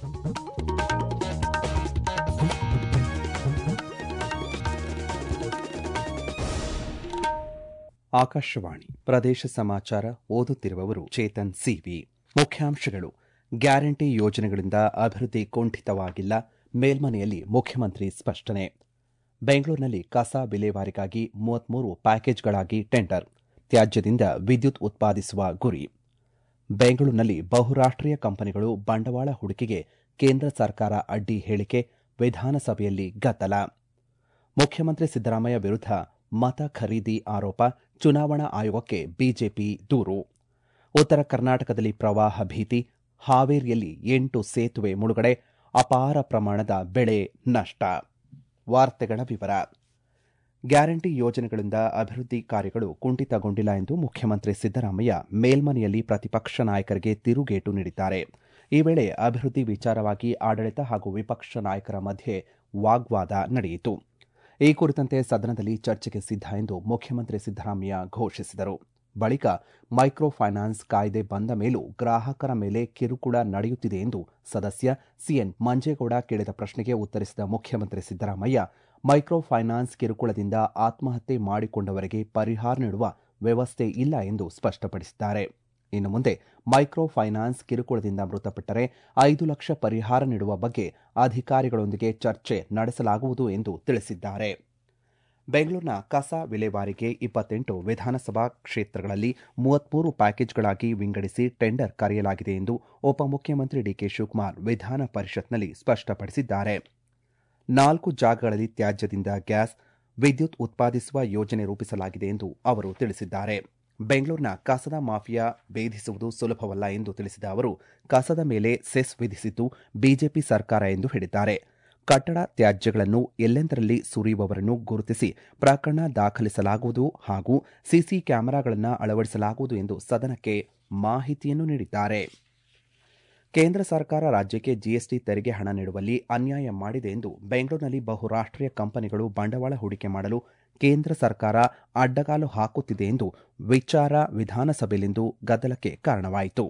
ಆಕಾಶವಾಣಿ ಪ್ರದೇಶ ಸಮಾಚಾರ ಓದುತ್ತಿರುವವರು ಚೇತನ್ ಸಿವಿ ಮುಖ್ಯಾಂಶಗಳು ಗ್ಯಾರಂಟಿ ಯೋಜನೆಗಳಿಂದ ಅಭಿವೃದ್ಧಿ ಕುಂಠಿತವಾಗಿಲ್ಲ ಮೇಲ್ಮನೆಯಲ್ಲಿ ಮುಖ್ಯಮಂತ್ರಿ ಸ್ಪಷ್ಟನೆ ಬೆಂಗಳೂರಿನಲ್ಲಿ ಕಸ ವಿಲೇವಾರಿಗಾಗಿ ಮೂವತ್ಮೂರು ಪ್ಯಾಕೇಜ್ಗಳಾಗಿ ಟೆಂಡರ್ ತ್ಯಾಜ್ಯದಿಂದ ವಿದ್ಯುತ್ ಉತ್ಪಾದಿಸುವ ಗುರಿ ಬೆಂಗಳೂರಿನಲ್ಲಿ ಬಹುರಾಷ್ಟೀಯ ಕಂಪನಿಗಳು ಬಂಡವಾಳ ಹೂಡಿಕೆಗೆ ಕೇಂದ್ರ ಸರ್ಕಾರ ಅಡ್ಡಿ ಹೇಳಿಕೆ ವಿಧಾನಸಭೆಯಲ್ಲಿ ಗದ್ದಲ ಮುಖ್ಯಮಂತ್ರಿ ಸಿದ್ದರಾಮಯ್ಯ ವಿರುದ್ಧ ಮತ ಖರೀದಿ ಆರೋಪ ಚುನಾವಣಾ ಆಯೋಗಕ್ಕೆ ಬಿಜೆಪಿ ದೂರು ಉತ್ತರ ಕರ್ನಾಟಕದಲ್ಲಿ ಪ್ರವಾಹ ಭೀತಿ ಹಾವೇರಿಯಲ್ಲಿ ಎಂಟು ಸೇತುವೆ ಮುಳುಗಡೆ ಅಪಾರ ಪ್ರಮಾಣದ ಬೆಳೆ ನಷ್ಟ ವಾರ್ತೆಗಳ ವಿವರ ಗ್ಯಾರಂಟಿ ಯೋಜನೆಗಳಿಂದ ಅಭಿವೃದ್ಧಿ ಕಾರ್ಯಗಳು ಕುಂಠಿತಗೊಂಡಿಲ್ಲ ಎಂದು ಮುಖ್ಯಮಂತ್ರಿ ಸಿದ್ದರಾಮಯ್ಯ ಮೇಲ್ಮನೆಯಲ್ಲಿ ಪ್ರತಿಪಕ್ಷ ನಾಯಕರಿಗೆ ತಿರುಗೇಟು ನೀಡಿದ್ದಾರೆ ಈ ವೇಳೆ ಅಭಿವೃದ್ಧಿ ವಿಚಾರವಾಗಿ ಆಡಳಿತ ಹಾಗೂ ವಿಪಕ್ಷ ನಾಯಕರ ಮಧ್ಯೆ ವಾಗ್ವಾದ ನಡೆಯಿತು ಈ ಕುರಿತಂತೆ ಸದನದಲ್ಲಿ ಚರ್ಚೆಗೆ ಸಿದ್ಧ ಎಂದು ಮುಖ್ಯಮಂತ್ರಿ ಸಿದ್ದರಾಮಯ್ಯ ಘೋಷಿಸಿದರು ಬಳಿಕ ಮೈಕ್ರೋ ಫೈನಾನ್ಸ್ ಕಾಯ್ದೆ ಬಂದ ಮೇಲೂ ಗ್ರಾಹಕರ ಮೇಲೆ ಕಿರುಕುಳ ನಡೆಯುತ್ತಿದೆ ಎಂದು ಸದಸ್ಯ ಸಿಎನ್ ಮಂಜೇಗೌಡ ಕೇಳಿದ ಪ್ರಶ್ನೆಗೆ ಉತ್ತರಿಸಿದ ಮುಖ್ಯಮಂತ್ರಿ ಸಿದ್ದರಾಮಯ್ಯ ಮೈಕ್ರೋ ಫೈನಾನ್ಸ್ ಕಿರುಕುಳದಿಂದ ಆತ್ಮಹತ್ಯೆ ಮಾಡಿಕೊಂಡವರಿಗೆ ಪರಿಹಾರ ನೀಡುವ ವ್ಯವಸ್ಥೆ ಇಲ್ಲ ಎಂದು ಸ್ಪಷ್ಟಪಡಿಸಿದ್ದಾರೆ ಇನ್ನು ಮುಂದೆ ಮೈಕ್ರೋ ಫೈನಾನ್ಸ್ ಕಿರುಕುಳದಿಂದ ಮೃತಪಟ್ಟರೆ ಐದು ಲಕ್ಷ ಪರಿಹಾರ ನೀಡುವ ಬಗ್ಗೆ ಅಧಿಕಾರಿಗಳೊಂದಿಗೆ ಚರ್ಚೆ ನಡೆಸಲಾಗುವುದು ಎಂದು ತಿಳಿಸಿದ್ದಾರೆ ಬೆಂಗಳೂರಿನ ಕಸ ವಿಲೇವಾರಿಗೆ ಇಪ್ಪತ್ತೆಂಟು ವಿಧಾನಸಭಾ ಕ್ಷೇತ್ರಗಳಲ್ಲಿ ಮೂವತ್ಮೂರು ಪ್ಯಾಕೇಜ್ಗಳಾಗಿ ವಿಂಗಡಿಸಿ ಟೆಂಡರ್ ಕರೆಯಲಾಗಿದೆ ಎಂದು ಉಪಮುಖ್ಯಮಂತ್ರಿ ಡಿಕೆ ಶಿವಕುಮಾರ್ ವಿಧಾನ ಪರಿಷತ್ನಲ್ಲಿ ಸ್ಪಷ್ಟಪಡಿಸಿದ್ದಾರೆ ನಾಲ್ಕು ಜಾಗಗಳಲ್ಲಿ ತ್ಯಾಜ್ಯದಿಂದ ಗ್ಯಾಸ್ ವಿದ್ಯುತ್ ಉತ್ಪಾದಿಸುವ ಯೋಜನೆ ರೂಪಿಸಲಾಗಿದೆ ಎಂದು ಅವರು ತಿಳಿಸಿದ್ದಾರೆ ಬೆಂಗಳೂರಿನ ಕಸದ ಮಾಫಿಯಾ ಭೇದಿಸುವುದು ಸುಲಭವಲ್ಲ ಎಂದು ತಿಳಿಸಿದ ಅವರು ಕಸದ ಮೇಲೆ ಸೆಸ್ ವಿಧಿಸಿದ್ದು ಬಿಜೆಪಿ ಸರ್ಕಾರ ಎಂದು ಹೇಳಿದ್ದಾರೆ ಕಟ್ಟಡ ತ್ಯಾಜ್ಯಗಳನ್ನು ಎಲ್ಲೆಂದರಲ್ಲಿ ಸುರಿಯುವವರನ್ನು ಗುರುತಿಸಿ ಪ್ರಕರಣ ದಾಖಲಿಸಲಾಗುವುದು ಹಾಗೂ ಸಿಸಿ ಕ್ಯಾಮೆರಾಗಳನ್ನು ಅಳವಡಿಸಲಾಗುವುದು ಎಂದು ಸದನಕ್ಕೆ ಮಾಹಿತಿಯನ್ನು ನೀಡಿದ್ದಾರೆ ಕೇಂದ್ರ ಸರ್ಕಾರ ರಾಜ್ಯಕ್ಕೆ ಜಿಎಸ್ಟಿ ತೆರಿಗೆ ಹಣ ನೀಡುವಲ್ಲಿ ಅನ್ಯಾಯ ಮಾಡಿದೆ ಎಂದು ಬೆಂಗಳೂರಿನಲ್ಲಿ ಬಹುರಾಷ್ಟೀಯ ಕಂಪನಿಗಳು ಬಂಡವಾಳ ಹೂಡಿಕೆ ಮಾಡಲು ಕೇಂದ್ರ ಸರ್ಕಾರ ಅಡ್ಡಗಾಲು ಹಾಕುತ್ತಿದೆ ಎಂದು ವಿಚಾರ ವಿಧಾನಸಭೆಯಲ್ಲಿಂದು ಗದ್ದಲಕ್ಕೆ ಕಾರಣವಾಯಿತು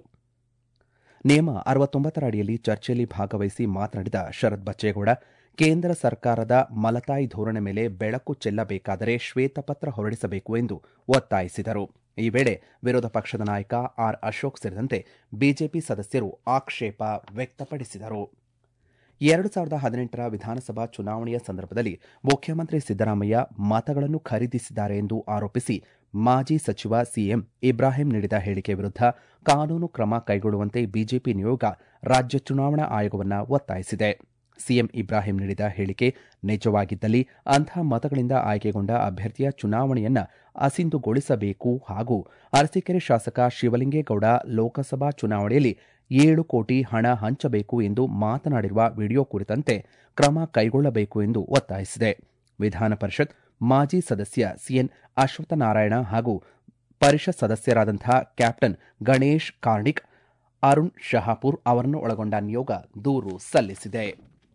ನಿಯಮ ಅರವತ್ತೊಂಬತ್ತರ ಅಡಿಯಲ್ಲಿ ಚರ್ಚೆಯಲ್ಲಿ ಭಾಗವಹಿಸಿ ಮಾತನಾಡಿದ ಶರತ್ ಬಚ್ಚೇಗೌಡ ಕೇಂದ್ರ ಸರ್ಕಾರದ ಮಲತಾಯಿ ಧೋರಣೆ ಮೇಲೆ ಬೆಳಕು ಚೆಲ್ಲಬೇಕಾದರೆ ಶ್ವೇತಪತ್ರ ಹೊರಡಿಸಬೇಕು ಎಂದು ಒತ್ತಾಯಿಸಿದರು ಈ ವೇಳೆ ವಿರೋಧ ಪಕ್ಷದ ನಾಯಕ ಆರ್ ಅಶೋಕ್ ಸೇರಿದಂತೆ ಬಿಜೆಪಿ ಸದಸ್ಯರು ಆಕ್ಷೇಪ ವ್ಯಕ್ತಪಡಿಸಿದರು ಎರಡು ಸಾವಿರದ ಹದಿನೆಂಟರ ವಿಧಾನಸಭಾ ಚುನಾವಣೆಯ ಸಂದರ್ಭದಲ್ಲಿ ಮುಖ್ಯಮಂತ್ರಿ ಸಿದ್ದರಾಮಯ್ಯ ಮತಗಳನ್ನು ಖರೀದಿಸಿದ್ದಾರೆ ಎಂದು ಆರೋಪಿಸಿ ಮಾಜಿ ಸಚಿವ ಸಿಎಂ ಇಬ್ರಾಹಿಂ ನೀಡಿದ ಹೇಳಿಕೆ ವಿರುದ್ಧ ಕಾನೂನು ಕ್ರಮ ಕೈಗೊಳ್ಳುವಂತೆ ಬಿಜೆಪಿ ನಿಯೋಗ ರಾಜ್ಯ ಚುನಾವಣಾ ಆಯೋಗವನ್ನು ಒತ್ತಾಯಿಸಿದೆ ಸಿಎಂ ಇಬ್ರಾಹಿಂ ನೀಡಿದ ಹೇಳಿಕೆ ನಿಜವಾಗಿದ್ದಲ್ಲಿ ಅಂಥ ಮತಗಳಿಂದ ಆಯ್ಕೆಗೊಂಡ ಅಭ್ಯರ್ಥಿಯ ಚುನಾವಣೆಯನ್ನ ಅಸಿಂಧುಗೊಳಿಸಬೇಕು ಹಾಗೂ ಅರಸೀಕೆರೆ ಶಾಸಕ ಶಿವಲಿಂಗೇಗೌಡ ಲೋಕಸಭಾ ಚುನಾವಣೆಯಲ್ಲಿ ಏಳು ಕೋಟಿ ಹಣ ಹಂಚಬೇಕು ಎಂದು ಮಾತನಾಡಿರುವ ವಿಡಿಯೋ ಕುರಿತಂತೆ ಕ್ರಮ ಕೈಗೊಳ್ಳಬೇಕು ಎಂದು ಒತ್ತಾಯಿಸಿದೆ ವಿಧಾನ ಪರಿಷತ್ ಮಾಜಿ ಸದಸ್ಯ ಸಿಎನ್ ಅಶ್ವತ್ಥನಾರಾಯಣ ಹಾಗೂ ಪರಿಷತ್ ಸದಸ್ಯರಾದಂತಹ ಕ್ಯಾಪ್ಟನ್ ಗಣೇಶ್ ಕಾರ್ಣಿಕ್ ಅರುಣ್ ಶಹಾಪುರ್ ಅವರನ್ನು ಒಳಗೊಂಡ ನಿಯೋಗ ದೂರು ಸಲ್ಲಿಸಿದೆ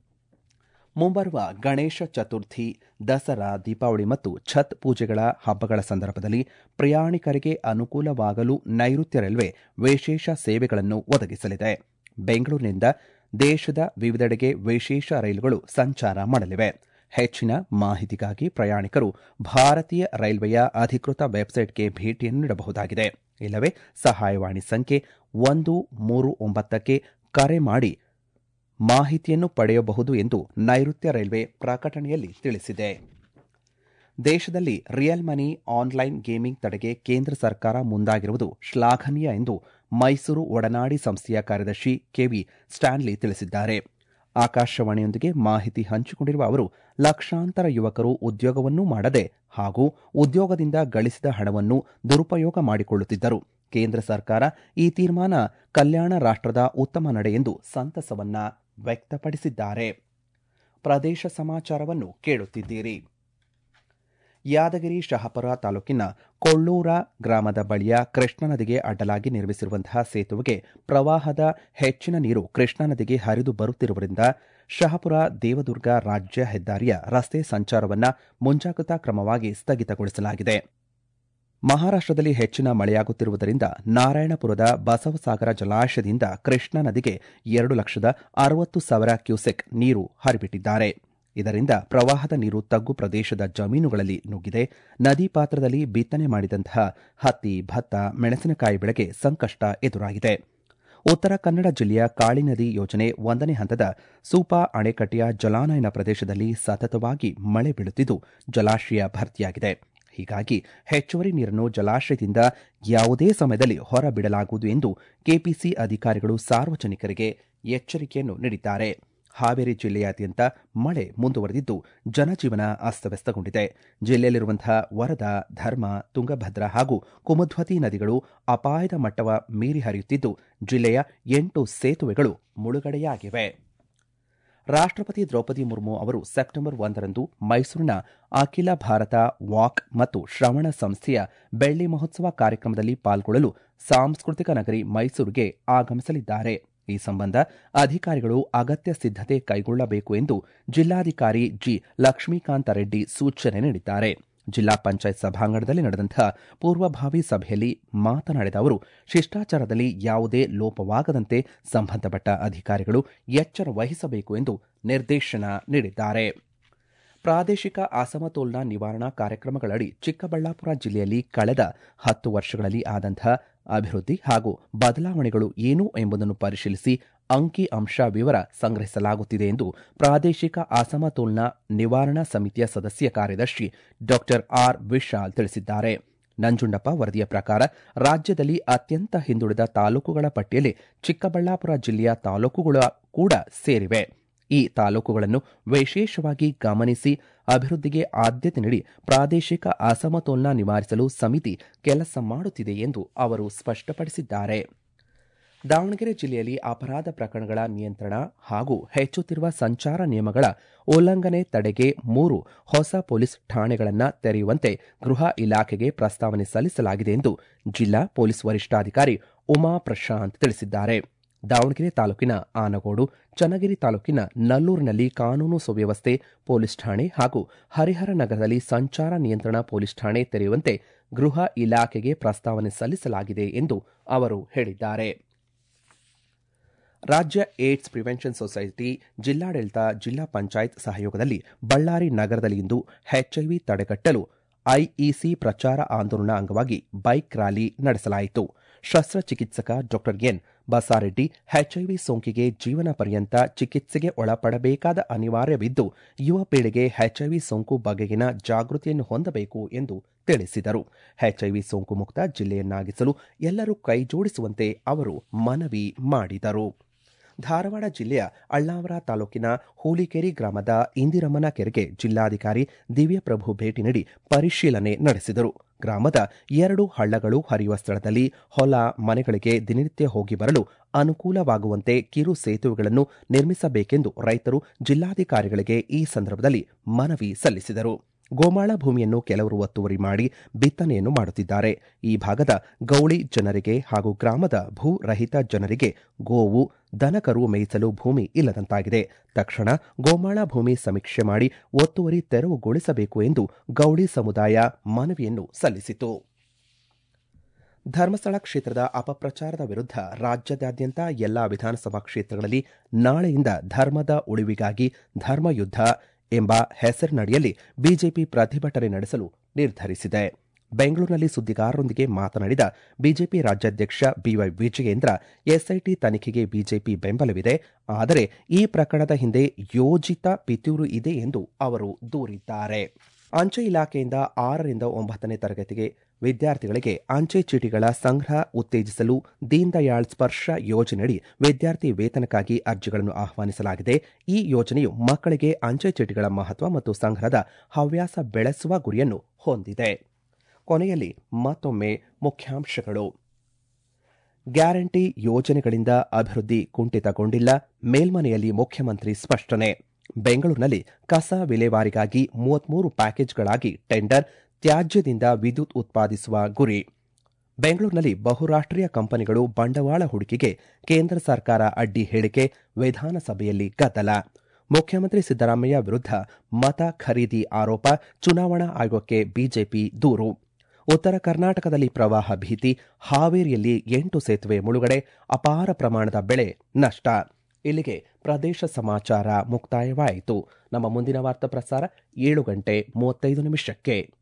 ಮುಂಬರುವ ಗಣೇಶ ಚತುರ್ಥಿ ದಸರಾ ದೀಪಾವಳಿ ಮತ್ತು ಛತ್ ಪೂಜೆಗಳ ಹಬ್ಬಗಳ ಸಂದರ್ಭದಲ್ಲಿ ಪ್ರಯಾಣಿಕರಿಗೆ ಅನುಕೂಲವಾಗಲು ನೈಋತ್ಯ ರೈಲ್ವೆ ವಿಶೇಷ ಸೇವೆಗಳನ್ನು ಒದಗಿಸಲಿದೆ ಬೆಂಗಳೂರಿನಿಂದ ದೇಶದ ವಿವಿಧೆಡೆಗೆ ವಿಶೇಷ ರೈಲುಗಳು ಸಂಚಾರ ಮಾಡಲಿವೆ ಹೆಚ್ಚಿನ ಮಾಹಿತಿಗಾಗಿ ಪ್ರಯಾಣಿಕರು ಭಾರತೀಯ ರೈಲ್ವೆಯ ಅಧಿಕೃತ ವೆಬ್ಸೈಟ್ಗೆ ಭೇಟಿಯನ್ನು ನೀಡಬಹುದಾಗಿದೆ ಇಲ್ಲವೇ ಸಹಾಯವಾಣಿ ಸಂಖ್ಯೆ ಒಂದು ಮೂರು ಒಂಬತ್ತಕ್ಕೆ ಕರೆ ಮಾಡಿ ಮಾಹಿತಿಯನ್ನು ಪಡೆಯಬಹುದು ಎಂದು ನೈಋತ್ಯ ರೈಲ್ವೆ ಪ್ರಕಟಣೆಯಲ್ಲಿ ತಿಳಿಸಿದೆ ದೇಶದಲ್ಲಿ ರಿಯಲ್ ಮನಿ ಆನ್ಲೈನ್ ಗೇಮಿಂಗ್ ತಡೆಗೆ ಕೇಂದ್ರ ಸರ್ಕಾರ ಮುಂದಾಗಿರುವುದು ಶ್ಲಾಘನೀಯ ಎಂದು ಮೈಸೂರು ಒಡನಾಡಿ ಸಂಸ್ಥೆಯ ಕಾರ್ಯದರ್ಶಿ ಕೆವಿ ಸ್ಟ್ಯಾನ್ಲಿ ತಿಳಿಸಿದ್ದಾರೆ ಆಕಾಶವಾಣಿಯೊಂದಿಗೆ ಮಾಹಿತಿ ಹಂಚಿಕೊಂಡಿರುವ ಅವರು ಲಕ್ಷಾಂತರ ಯುವಕರು ಉದ್ಯೋಗವನ್ನೂ ಮಾಡದೆ ಹಾಗೂ ಉದ್ಯೋಗದಿಂದ ಗಳಿಸಿದ ಹಣವನ್ನು ದುರುಪಯೋಗ ಮಾಡಿಕೊಳ್ಳುತ್ತಿದ್ದರು ಕೇಂದ್ರ ಸರ್ಕಾರ ಈ ತೀರ್ಮಾನ ಕಲ್ಯಾಣ ರಾಷ್ಟ್ರದ ಉತ್ತಮ ನಡೆ ಎಂದು ಸಂತಸವನ್ನ ವ್ಯಕ್ತಪಡಿಸಿದ್ದಾರೆ ಪ್ರದೇಶ ಸಮಾಚಾರವನ್ನು ಕೇಳುತ್ತಿದ್ದೀರಿ ಯಾದಗಿರಿ ಶಹಾಪುರ ತಾಲೂಕಿನ ಕೊಳ್ಳೂರ ಗ್ರಾಮದ ಬಳಿಯ ಕೃಷ್ಣಾ ನದಿಗೆ ಅಡ್ಡಲಾಗಿ ನಿರ್ಮಿಸಿರುವಂತಹ ಸೇತುವೆಗೆ ಪ್ರವಾಹದ ಹೆಚ್ಚಿನ ನೀರು ಕೃಷ್ಣಾ ನದಿಗೆ ಹರಿದು ಬರುತ್ತಿರುವುದರಿಂದ ಶಹಾಪುರ ದೇವದುರ್ಗ ರಾಜ್ಯ ಹೆದ್ದಾರಿಯ ರಸ್ತೆ ಸಂಚಾರವನ್ನು ಮುಂಜಾಗ್ರತಾ ಕ್ರಮವಾಗಿ ಸ್ಥಗಿತಗೊಳಿಸಲಾಗಿದೆ ಮಹಾರಾಷ್ಟದಲ್ಲಿ ಹೆಚ್ಚಿನ ಮಳೆಯಾಗುತ್ತಿರುವುದರಿಂದ ನಾರಾಯಣಪುರದ ಬಸವಸಾಗರ ಜಲಾಶಯದಿಂದ ಕೃಷ್ಣಾ ನದಿಗೆ ಎರಡು ಲಕ್ಷದ ಅರವತ್ತು ಸಾವಿರ ಕ್ಯೂಸೆಕ್ ನೀರು ಹರಿಬಿಟ್ಟಿದ್ದಾರೆ ಇದರಿಂದ ಪ್ರವಾಹದ ನೀರು ತಗ್ಗು ಪ್ರದೇಶದ ಜಮೀನುಗಳಲ್ಲಿ ನುಗ್ಗಿದೆ ನದಿ ಪಾತ್ರದಲ್ಲಿ ಬಿತ್ತನೆ ಮಾಡಿದಂತಹ ಹತ್ತಿ ಭತ್ತ ಮೆಣಸಿನಕಾಯಿ ಬೆಳೆಗೆ ಸಂಕಷ್ಟ ಎದುರಾಗಿದೆ ಉತ್ತರ ಕನ್ನಡ ಜಿಲ್ಲೆಯ ಕಾಳಿ ನದಿ ಯೋಜನೆ ಒಂದನೇ ಹಂತದ ಸೂಪಾ ಅಣೆಕಟ್ಟೆಯ ಜಲಾನಯನ ಪ್ರದೇಶದಲ್ಲಿ ಸತತವಾಗಿ ಮಳೆ ಬೀಳುತ್ತಿದ್ದು ಜಲಾಶಯ ಭರ್ತಿಯಾಗಿದೆ ಹೀಗಾಗಿ ಹೆಚ್ಚುವರಿ ನೀರನ್ನು ಜಲಾಶಯದಿಂದ ಯಾವುದೇ ಸಮಯದಲ್ಲಿ ಹೊರಬಿಡಲಾಗುವುದು ಎಂದು ಕೆಪಿಸಿ ಅಧಿಕಾರಿಗಳು ಸಾರ್ವಜನಿಕರಿಗೆ ಎಚ್ಚರಿಕೆಯನ್ನು ನೀಡಿದ್ದಾರೆ ಹಾವೇರಿ ಜಿಲ್ಲೆಯಾದ್ಯಂತ ಮಳೆ ಮುಂದುವರೆದಿದ್ದು ಜನಜೀವನ ಅಸ್ತವ್ಯಸ್ತಗೊಂಡಿದೆ ಜಿಲ್ಲೆಯಲ್ಲಿರುವಂತಹ ವರದಾ ಧರ್ಮ ತುಂಗಭದ್ರಾ ಹಾಗೂ ಕುಮಧ್ವತಿ ನದಿಗಳು ಅಪಾಯದ ಮಟ್ಟವ ಮೀರಿ ಹರಿಯುತ್ತಿದ್ದು ಜಿಲ್ಲೆಯ ಎಂಟು ಸೇತುವೆಗಳು ಮುಳುಗಡೆಯಾಗಿವೆ ರಾಷ್ಟಪತಿ ದ್ರೌಪದಿ ಮುರ್ಮು ಅವರು ಸೆಪ್ಟೆಂಬರ್ ಒಂದರಂದು ಮೈಸೂರಿನ ಅಖಿಲ ಭಾರತ ವಾಕ್ ಮತ್ತು ಶ್ರವಣ ಸಂಸ್ಥೆಯ ಬೆಳ್ಳಿ ಮಹೋತ್ಸವ ಕಾರ್ಯಕ್ರಮದಲ್ಲಿ ಪಾಲ್ಗೊಳ್ಳಲು ಸಾಂಸ್ಕೃತಿಕ ನಗರಿ ಮೈಸೂರಿಗೆ ಆಗಮಿಸಲಿದ್ದಾರೆ ಈ ಸಂಬಂಧ ಅಧಿಕಾರಿಗಳು ಅಗತ್ಯ ಸಿದ್ದತೆ ಕೈಗೊಳ್ಳಬೇಕು ಎಂದು ಜಿಲ್ಲಾಧಿಕಾರಿ ಜಿ ಲಕ್ಷ್ಮೀಕಾಂತ ರೆಡ್ಡಿ ಸೂಚನೆ ನೀಡಿದ್ದಾರೆ ಜಿಲ್ಲಾ ಪಂಚಾಯತ್ ಸಭಾಂಗಣದಲ್ಲಿ ನಡೆದಂತಹ ಪೂರ್ವಭಾವಿ ಸಭೆಯಲ್ಲಿ ಮಾತನಾಡಿದ ಅವರು ಶಿಷ್ಟಾಚಾರದಲ್ಲಿ ಯಾವುದೇ ಲೋಪವಾಗದಂತೆ ಸಂಬಂಧಪಟ್ಟ ಅಧಿಕಾರಿಗಳು ಎಚ್ಚರ ವಹಿಸಬೇಕು ಎಂದು ನಿರ್ದೇಶನ ನೀಡಿದ್ದಾರೆ ಪ್ರಾದೇಶಿಕ ಅಸಮತೋಲನ ನಿವಾರಣಾ ಕಾರ್ಯಕ್ರಮಗಳಡಿ ಚಿಕ್ಕಬಳ್ಳಾಪುರ ಜಿಲ್ಲೆಯಲ್ಲಿ ಕಳೆದ ಹತ್ತು ವರ್ಷಗಳಲ್ಲಿ ಆದಂತಹ ಅಭಿವೃದ್ಧಿ ಹಾಗೂ ಬದಲಾವಣೆಗಳು ಏನು ಎಂಬುದನ್ನು ಪರಿಶೀಲಿಸಿ ಅಂಕಿ ಅಂಶ ವಿವರ ಸಂಗ್ರಹಿಸಲಾಗುತ್ತಿದೆ ಎಂದು ಪ್ರಾದೇಶಿಕ ಅಸಮತೋಲನ ನಿವಾರಣಾ ಸಮಿತಿಯ ಸದಸ್ಯ ಕಾರ್ಯದರ್ಶಿ ಡಾ ಆರ್ ವಿಶಾಲ್ ತಿಳಿಸಿದ್ದಾರೆ ನಂಜುಂಡಪ್ಪ ವರದಿಯ ಪ್ರಕಾರ ರಾಜ್ಯದಲ್ಲಿ ಅತ್ಯಂತ ಹಿಂದುಳಿದ ತಾಲೂಕುಗಳ ಪಟ್ಟಿಯಲ್ಲಿ ಚಿಕ್ಕಬಳ್ಳಾಪುರ ಜಿಲ್ಲೆಯ ತಾಲೂಕುಗಳು ಕೂಡ ಸೇರಿವೆ ಈ ತಾಲೂಕುಗಳನ್ನು ವಿಶೇಷವಾಗಿ ಗಮನಿಸಿ ಅಭಿವೃದ್ಧಿಗೆ ಆದ್ಯತೆ ನೀಡಿ ಪ್ರಾದೇಶಿಕ ಅಸಮತೋಲನ ನಿವಾರಿಸಲು ಸಮಿತಿ ಕೆಲಸ ಮಾಡುತ್ತಿದೆ ಎಂದು ಅವರು ಸ್ಪಷ್ಟಪಡಿಸಿದ್ದಾರೆ ದಾವಣಗೆರೆ ಜಿಲ್ಲೆಯಲ್ಲಿ ಅಪರಾಧ ಪ್ರಕರಣಗಳ ನಿಯಂತ್ರಣ ಹಾಗೂ ಹೆಚ್ಚುತ್ತಿರುವ ಸಂಚಾರ ನಿಯಮಗಳ ಉಲ್ಲಂಘನೆ ತಡೆಗೆ ಮೂರು ಹೊಸ ಪೊಲೀಸ್ ಠಾಣೆಗಳನ್ನು ತೆರೆಯುವಂತೆ ಗೃಹ ಇಲಾಖೆಗೆ ಪ್ರಸ್ತಾವನೆ ಸಲ್ಲಿಸಲಾಗಿದೆ ಎಂದು ಜಿಲ್ಲಾ ಪೊಲೀಸ್ ವರಿಷ್ಠಾಧಿಕಾರಿ ಉಮಾ ಪ್ರಶಾಂತ್ ತಿಳಿಸಿದ್ದಾರೆ ದಾವಣಗೆರೆ ತಾಲೂಕಿನ ಆನಗೋಡು ಚನ್ನಗಿರಿ ತಾಲೂಕಿನ ನಲ್ಲೂರಿನಲ್ಲಿ ಕಾನೂನು ಸುವ್ಯವಸ್ಥೆ ಪೊಲೀಸ್ ಠಾಣೆ ಹಾಗೂ ಹರಿಹರ ನಗರದಲ್ಲಿ ಸಂಚಾರ ನಿಯಂತ್ರಣ ಪೊಲೀಸ್ ಠಾಣೆ ತೆರೆಯುವಂತೆ ಗೃಹ ಇಲಾಖೆಗೆ ಪ್ರಸ್ತಾವನೆ ಸಲ್ಲಿಸಲಾಗಿದೆ ಎಂದು ಅವರು ಹೇಳಿದ್ದಾರೆ ರಾಜ್ಯ ಏಡ್ಸ್ ಪ್ರಿವೆನ್ಷನ್ ಸೊಸೈಟಿ ಜಿಲ್ಲಾಡಳಿತ ಜಿಲ್ಲಾ ಪಂಚಾಯತ್ ಸಹಯೋಗದಲ್ಲಿ ಬಳ್ಳಾರಿ ನಗರದಲ್ಲಿ ಇಂದು ಎಚ್ಐವಿ ತಡೆಗಟ್ಟಲು ಐಇಸಿ ಪ್ರಚಾರ ಆಂದೋಲನ ಅಂಗವಾಗಿ ಬೈಕ್ ರ್ಯಾಲಿ ನಡೆಸಲಾಯಿತು ಶಸ್ತ್ರಚಿಕಿತ್ಸಕ ಡಾ ಎನ್ ಬಸಾರೆಡ್ಡಿ ಎಚ್ಐವಿ ಸೋಂಕಿಗೆ ಜೀವನ ಪರ್ಯಂತ ಚಿಕಿತ್ಸೆಗೆ ಒಳಪಡಬೇಕಾದ ಅನಿವಾರ್ಯವಿದ್ದು ಯುವ ಪೀಳಿಗೆ ಎಚ್ಐವಿ ಸೋಂಕು ಬಗೆಗಿನ ಜಾಗೃತಿಯನ್ನು ಹೊಂದಬೇಕು ಎಂದು ತಿಳಿಸಿದರು ಎಚ್ಐವಿ ಸೋಂಕು ಮುಕ್ತ ಜಿಲ್ಲೆಯನ್ನಾಗಿಸಲು ಎಲ್ಲರೂ ಕೈಜೋಡಿಸುವಂತೆ ಅವರು ಮನವಿ ಮಾಡಿದರು ಧಾರವಾಡ ಜಿಲ್ಲೆಯ ಅಳ್ಳಾವರ ತಾಲೂಕಿನ ಹೂಲಿಕೇರಿ ಗ್ರಾಮದ ಇಂದಿರಮ್ಮನ ಕೆರೆಗೆ ಜಿಲ್ಲಾಧಿಕಾರಿ ದಿವ್ಯಪ್ರಭು ಭೇಟಿ ನೀಡಿ ಪರಿಶೀಲನೆ ನಡೆಸಿದರು ಗ್ರಾಮದ ಎರಡು ಹಳ್ಳಗಳು ಹರಿಯುವ ಸ್ಥಳದಲ್ಲಿ ಹೊಲ ಮನೆಗಳಿಗೆ ದಿನನಿತ್ಯ ಹೋಗಿ ಬರಲು ಅನುಕೂಲವಾಗುವಂತೆ ಕಿರು ಸೇತುವೆಗಳನ್ನು ನಿರ್ಮಿಸಬೇಕೆಂದು ರೈತರು ಜಿಲ್ಲಾಧಿಕಾರಿಗಳಿಗೆ ಈ ಸಂದರ್ಭದಲ್ಲಿ ಮನವಿ ಸಲ್ಲಿಸಿದರು ಗೋಮಾಳ ಭೂಮಿಯನ್ನು ಕೆಲವರು ಒತ್ತುವರಿ ಮಾಡಿ ಬಿತ್ತನೆಯನ್ನು ಮಾಡುತ್ತಿದ್ದಾರೆ ಈ ಭಾಗದ ಗೌಳಿ ಜನರಿಗೆ ಹಾಗೂ ಗ್ರಾಮದ ಭೂ ರಹಿತ ಜನರಿಗೆ ಗೋವು ದನಕರು ಮೇಯಿಸಲು ಭೂಮಿ ಇಲ್ಲದಂತಾಗಿದೆ ತಕ್ಷಣ ಗೋಮಾಳ ಭೂಮಿ ಸಮೀಕ್ಷೆ ಮಾಡಿ ಒತ್ತುವರಿ ತೆರವುಗೊಳಿಸಬೇಕು ಎಂದು ಗೌಳಿ ಸಮುದಾಯ ಮನವಿಯನ್ನು ಸಲ್ಲಿಸಿತು ಧರ್ಮಸ್ಥಳ ಕ್ಷೇತ್ರದ ಅಪಪ್ರಚಾರದ ವಿರುದ್ಧ ರಾಜ್ಯದಾದ್ಯಂತ ಎಲ್ಲಾ ವಿಧಾನಸಭಾ ಕ್ಷೇತ್ರಗಳಲ್ಲಿ ನಾಳೆಯಿಂದ ಧರ್ಮದ ಉಳಿವಿಗಾಗಿ ಧರ್ಮಯುದ್ಧ ಎಂಬ ಹೆಸರಿನಡಿಯಲ್ಲಿ ಬಿಜೆಪಿ ಪ್ರತಿಭಟನೆ ನಡೆಸಲು ನಿರ್ಧರಿಸಿದೆ ಬೆಂಗಳೂರಿನಲ್ಲಿ ಸುದ್ದಿಗಾರರೊಂದಿಗೆ ಮಾತನಾಡಿದ ಬಿಜೆಪಿ ರಾಜ್ಯಾಧ್ಯಕ್ಷ ಬಿವೈ ವಿಜಯೇಂದ್ರ ಎಸ್ಐಟಿ ತನಿಖೆಗೆ ಬಿಜೆಪಿ ಬೆಂಬಲವಿದೆ ಆದರೆ ಈ ಪ್ರಕರಣದ ಹಿಂದೆ ಯೋಜಿತ ಪಿತೂರು ಇದೆ ಎಂದು ಅವರು ದೂರಿದ್ದಾರೆ ಅಂಚೆ ಇಲಾಖೆಯಿಂದ ಆರರಿಂದ ಒಂಬತ್ತನೇ ತರಗತಿಗೆ ವಿದ್ಯಾರ್ಥಿಗಳಿಗೆ ಅಂಚೆ ಚೀಟಿಗಳ ಸಂಗ್ರಹ ಉತ್ತೇಜಿಸಲು ದೀನ್ ದಯಾಳ್ ಸ್ಪರ್ಶ ಯೋಜನೆಯಡಿ ವಿದ್ಯಾರ್ಥಿ ವೇತನಕ್ಕಾಗಿ ಅರ್ಜಿಗಳನ್ನು ಆಹ್ವಾನಿಸಲಾಗಿದೆ ಈ ಯೋಜನೆಯು ಮಕ್ಕಳಿಗೆ ಅಂಚೆ ಚೀಟಿಗಳ ಮಹತ್ವ ಮತ್ತು ಸಂಗ್ರಹದ ಹವ್ಯಾಸ ಬೆಳೆಸುವ ಗುರಿಯನ್ನು ಹೊಂದಿದೆ ಕೊನೆಯಲ್ಲಿ ಮತ್ತೊಮ್ಮೆ ಮುಖ್ಯಾಂಶಗಳು ಗ್ಯಾರಂಟಿ ಯೋಜನೆಗಳಿಂದ ಅಭಿವೃದ್ಧಿ ಕುಂಠಿತಗೊಂಡಿಲ್ಲ ಮೇಲ್ಮನೆಯಲ್ಲಿ ಮುಖ್ಯಮಂತ್ರಿ ಸ್ಪಷ್ಟನೆ ಬೆಂಗಳೂರಿನಲ್ಲಿ ಕಸ ವಿಲೇವಾರಿಗಾಗಿ ಮೂವತ್ಮೂರು ಪ್ಯಾಕೇಜ್ಗಳಾಗಿ ಟೆಂಡರ್ ತ್ಯಾಜ್ಯದಿಂದ ವಿದ್ಯುತ್ ಉತ್ಪಾದಿಸುವ ಗುರಿ ಬೆಂಗಳೂರಿನಲ್ಲಿ ಬಹುರಾಷ್ಟ್ರೀಯ ಕಂಪನಿಗಳು ಬಂಡವಾಳ ಹೂಡಿಕೆಗೆ ಕೇಂದ್ರ ಸರ್ಕಾರ ಅಡ್ಡಿ ಹೇಳಿಕೆ ವಿಧಾನಸಭೆಯಲ್ಲಿ ಗದ್ದಲ ಮುಖ್ಯಮಂತ್ರಿ ಸಿದ್ದರಾಮಯ್ಯ ವಿರುದ್ಧ ಮತ ಖರೀದಿ ಆರೋಪ ಚುನಾವಣಾ ಆಯೋಗಕ್ಕೆ ಬಿಜೆಪಿ ದೂರು ಉತ್ತರ ಕರ್ನಾಟಕದಲ್ಲಿ ಪ್ರವಾಹ ಭೀತಿ ಹಾವೇರಿಯಲ್ಲಿ ಎಂಟು ಸೇತುವೆ ಮುಳುಗಡೆ ಅಪಾರ ಪ್ರಮಾಣದ ಬೆಳೆ ನಷ್ಟ ಇಲ್ಲಿಗೆ ಪ್ರದೇಶ ಸಮಾಚಾರ ಮುಕ್ತಾಯವಾಯಿತು ನಮ್ಮ ಮುಂದಿನ ವಾರ್ತಾ ಪ್ರಸಾರ ಏಳು ಗಂಟೆ ಮೂವತ್ತೈದು ನಿಮಿಷಕ್ಕೆ